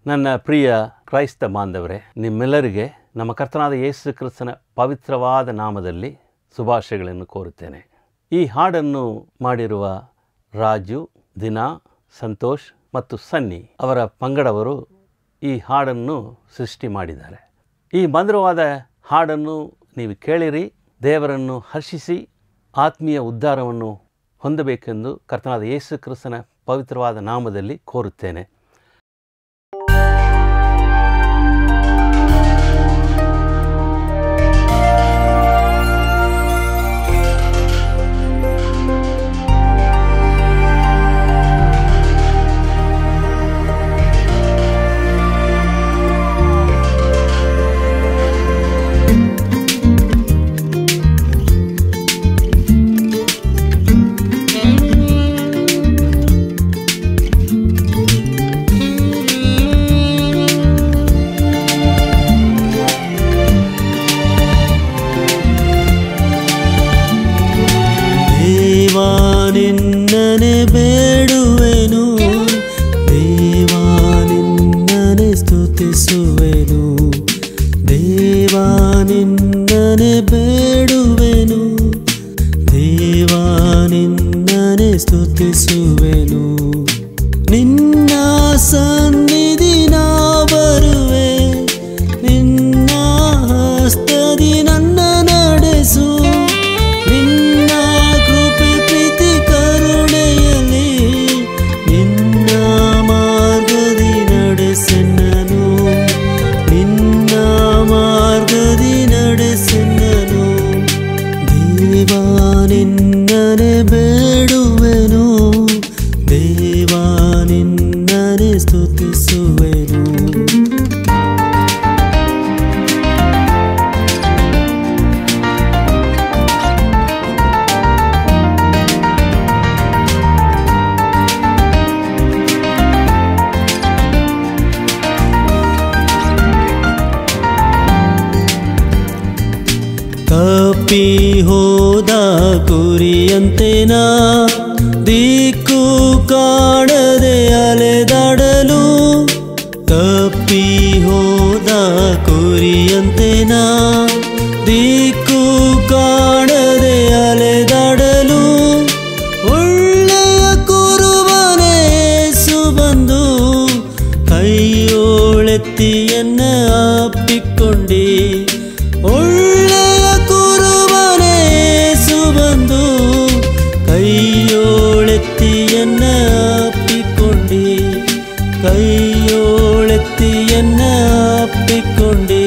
ನನ್ನ ಪ್ರಿಯ ಕ್ರೈಸ್ತ ಬಾಂಧವರೇ ನಿಮ್ಮೆಲ್ಲರಿಗೆ ನಮ್ಮ ಕರ್ತನಾದ ಯೇಸು ಕ್ರಿಸ್ತನ ಪವಿತ್ರವಾದ ನಾಮದಲ್ಲಿ ಶುಭಾಶಯಗಳನ್ನು ಕೋರುತ್ತೇನೆ ಈ ಹಾಡನ್ನು ಮಾಡಿರುವ ರಾಜು ದಿನಾ ಸಂತೋಷ್ ಮತ್ತು ಸನ್ನಿ ಅವರ ಪಂಗಡವರು ಈ ಹಾಡನ್ನು ಸೃಷ್ಟಿ ಮಾಡಿದ್ದಾರೆ ಈ ಮಧುರವಾದ ಹಾಡನ್ನು ನೀವು ಕೇಳಿರಿ ದೇವರನ್ನು ಹರ್ಷಿಸಿ ಆತ್ಮೀಯ ಉದ್ಧಾರವನ್ನು ಹೊಂದಬೇಕೆಂದು ಕರ್ತನಾದ ಯೇಸು ಕ್ರಿಸ್ತನ ಪವಿತ್ರವಾದ ನಾಮದಲ್ಲಿ ಕೋರುತ್ತೇನೆ ದೇವಾ ನಿನ್ನನೆ ಬೇಡುವೆನು ದೇವಾ ನಿನ್ನನೆ ಸ್ತುತಿಸುವೆನು ದೇವಾ ನಿನ್ನನೆ ಬೇಡುವೆನು ದೇವಾ ನಿನ್ನನೆ ಸ್ತುತಿಸುವೆನು ನಿನ್ನ ಸನ್ನಿಧಿ ನಾ ಬರುವೆ ನಿನ್ನ ಹಸ್ತದಿ ನನ್ನ ನಡೆಸು ನಿನ್ನ ಕೃಪೆ ಪ್ರೀತಿ ಕರುಣೆಯಲಿ ನಿನ್ನ ಮಾರ್ಗದಿ ನಡೆಸೆನ್ನನು ನಿನ್ನ ಮಾರ್ಗದಿ ನಡೆಸೆನ್ನನು ದೇವಾ ನಿನ್ನನೆ ಬೇಡುವೆನು ದೇವಾ ನಿನ್ನನೆ ಸ್ತುತಿಸುವೆನು ತಪ್ಪಿ ಹೋದ ಕುರಿಯಂತೆ ನಾ ದಿಕ್ಕು ಕಾಣದೆ ಅಲೆದಾಡಲು ತಪ್ಪಿ ಹೋದ ಕುರಿಯಂತೆ ನಾ ದಿಕ್ಕು ಕಾಣದೆ ಅಲೆದಾಡಲು ಒಳ್ಳೆಯ ಕುರುಬನೇ ಸುಬಂದು ಕೈಯೋಳೆತ್ತಿಯನ್ನ ಅಪ್ಪಿಕೊಂಡಿ ಒಳ್ಳೆಯ ಕುರುಬನೇ ಸುಬಂದು ಕೈಯೋಳೆತ್ತಿಯನ್ನ ಅಪ್ಪಿಕೊಂಡಿ ಕೈಯೋಳೆತ್ತಿಯನ್ನ ಅಪ್ಪಿಕೊಂಡಿ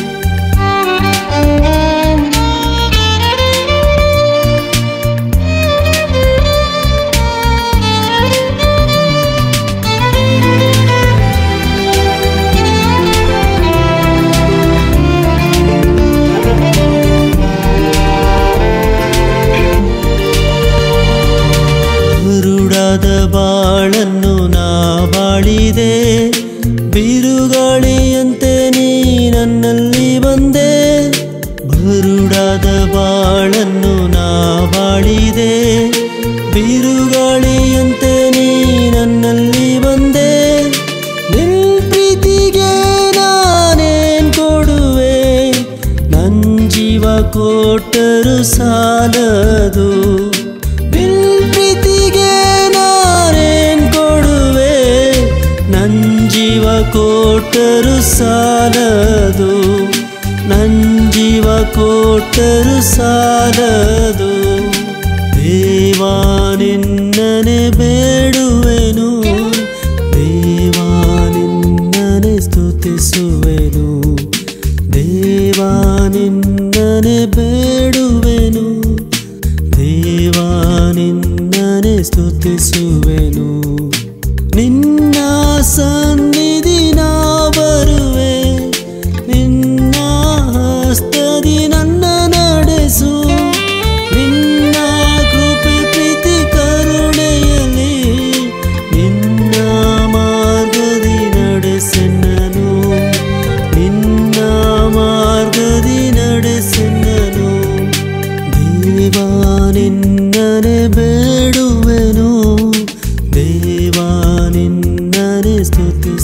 ಬರುಡಾದ ಬಾಳನ್ನು ನಾ ಬಾಳಿದೆ ಬಿರುಗಾಳಿಯಂತೆ ನೀ ನನ್ನಲ್ಲಿ ಬಂದೆ ಬರುಡಾದ ಬಾಳನ್ನು ನಾ ಬಾಳಿದೆ ಬಿರುಗಾಳಿಯಂತೆ ನೀ ನನ್ನಲ್ಲಿ ಬಂದೆ ನಿನ್ ಪ್ರೀತಿಗೆ ನಾನೇನ್ ಕೊಡುವೆ ನನ್ ಜೀವ ಕೊಟ್ಟರು ಸಾಲದು ನಿನ್ ಪ್ರೀತಿಗೆ ನಾನೇನ್ ಕೊಡುವೆ ನನ್ ಜೀವ ಕೊಟ್ಟರು ಸಾಲದು ನನ್ ಜೀವ ಕೊಟ್ಟರು ಸಾಲದು ದೇವಾ ನಿನ್ನನೆ ಬೇಡುವೆನು ದೇವಾ ನಿನ್ನನೆ ಸ್ತುತಿಸುವೆನು ದೇವಾ ನಿನ್ನನೆ ಬೇಡುವೆನು ದೇವಾ ನಿನ್ನನೆ ಸ್ತುತಿಸುವೆನು ನಿನ್ನ ಸನ್ನಿಧಿ ನಾ ಬರುವೆ ನಿನ್ನ ಹಸ್ತದಿ ನನ್ನ ನಡೆಸು ನಿನ್ನ ಕೃಪೆ ಪ್ರೀತಿ ಕರುಣೆಯಲಿ ನಿನ್ನ ಮಾರ್ಗದಿ ನಡೆಸೆನ್ನನು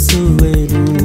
ಸ್ತುತಿಸುವೆನು